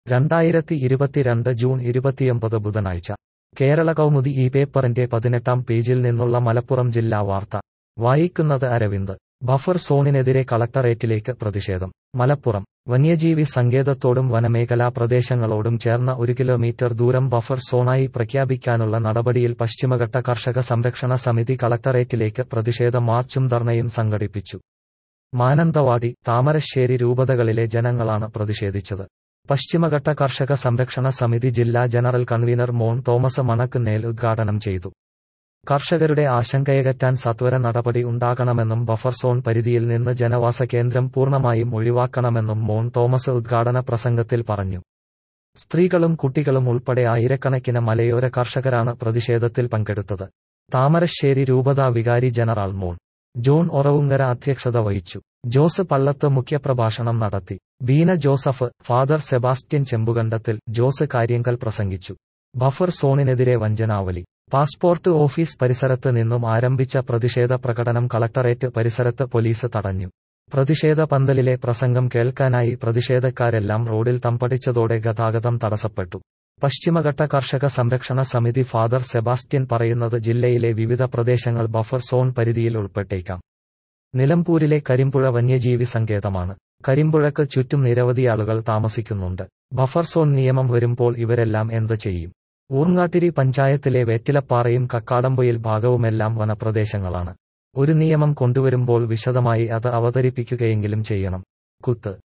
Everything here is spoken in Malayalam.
രണ്ടായിരത്തി ഇരുപത്തിരണ്ട് ജൂൺ ഇരുപത്തിയൊമ്പത് ബുധനാഴ്ച കേരള കൗമുദി ഈ പേപ്പറിന്റെ പതിനെട്ടാം പേജിൽ നിന്നുള്ള മലപ്പുറം ജില്ലാ വാർത്ത വായിക്കുന്നത് അരവിന്ദ് ബഫർ സോണിനെതിരെ കളക്ടറേറ്റിലേക്ക് പ്രതിഷേധം മലപ്പുറം വന്യജീവി സങ്കേതത്തോടും വനമേഖലാ പ്രദേശങ്ങളോടും ചേർന്ന ഒരു കിലോമീറ്റർ ദൂരം ബഫർ സോണായി പ്രഖ്യാപിക്കാനുള്ള നടപടിയിൽ പശ്ചിമഘട്ട കർഷക സംരക്ഷണ സമിതി കളക്ടറേറ്റിലേക്ക് പ്രതിഷേധ മാർച്ചും ധർണയും സംഘടിപ്പിച്ചു മാനന്തവാടി താമരശ്ശേരി രൂപതകളിലെ ജനങ്ങളാണ് പ്രതിഷേധിച്ചത് പശ്ചിമഘട്ട കർഷക സംരക്ഷണ സമിതി ജില്ലാ general convener Mon Thomas Manakkunnel ഉദ്ഘാടനം ചെയ്തു കർഷകരുടെ ആശങ്കയകറ്റാൻ സത്വര നടപടി ഉണ്ടാകണമെന്നും ബഫർ സോൺ പരിധിയിൽ നിന്ന് ജനവാസ കേന്ദ്രം പൂർണ്ണമായും ഒഴിവാക്കണമെന്നും മോൺ തോമസ് ഉദ്ഘാടന പ്രസംഗത്തിൽ പറഞ്ഞു സ്ത്രീകളും കുട്ടികളും ഉൾപ്പെടെ ആയിരക്കണക്കിന് മലയോര കർഷകരാണ് പ്രതിഷേധത്തിൽ പങ്കെടുത്തത് താമരശ്ശേരി രൂപതാ വികാരി ജനറൽ മോൺ ജോൺ ഒറവുങ്കര അധ്യക്ഷത വഹിച്ചു ജോസ് പള്ളത്ത് മുഖ്യപ്രഭാഷണം നടത്തി ബീന ജോസഫ് ഫാദർ സെബാസ്റ്റ്യൻ ചെമ്പുകണ്ടത്തിൽ ജോസ് കാര്യങ്കൽ പ്രസംഗിച്ചു ബഫർ സോണിനെതിരെ വഞ്ചനാവലി പാസ്പോർട്ട് ഓഫീസ് പരിസരത്ത് നിന്നും ആരംഭിച്ച പ്രതിഷേധ പ്രകടനം കളക്ടറേറ്റ് പരിസരത്ത് പോലീസ് തടഞ്ഞു പ്രതിഷേധ പന്തലിലെ പ്രസംഗം കേൾക്കാനായി പ്രതിഷേധക്കാരെല്ലാം റോഡിൽ തമ്പടിച്ചതോടെ ഗതാഗതം തടസ്സപ്പെട്ടു പശ്ചിമഘട്ട കർഷക സംരക്ഷണ സമിതി ഫാദർ സെബാസ്റ്റ്യൻ പറയുന്നത് ജില്ലയിലെ വിവിധ പ്രദേശങ്ങൾ ബഫർ സോൺ പരിധിയിൽ ഉൾപ്പെട്ടേക്കാം നിലമ്പൂരിലെ കരിമ്പുഴ വന്യജീവി സങ്കേതമാണ് കരിമ്പുഴക്ക് ചുറ്റും നിരവധി ആളുകൾ താമസിക്കുന്നുണ്ട് ബഫർ സോൺ നിയമം വരുമ്പോൾ ഇവരെല്ലാം എന്ത് ചെയ്യും ഊർങ്ങാട്ടിരി പഞ്ചായത്തിലെ വെറ്റിലപ്പാറയും കക്കാടംപൊയിൽ ഭാഗവുമെല്ലാം വനപ്രദേശങ്ങളാണ് ഒരു നിയമം കൊണ്ടുവരുമ്പോൾ വിശദമായി അത് അവതരിപ്പിക്കുകയെങ്കിലും ചെയ്യണം കുത്ത്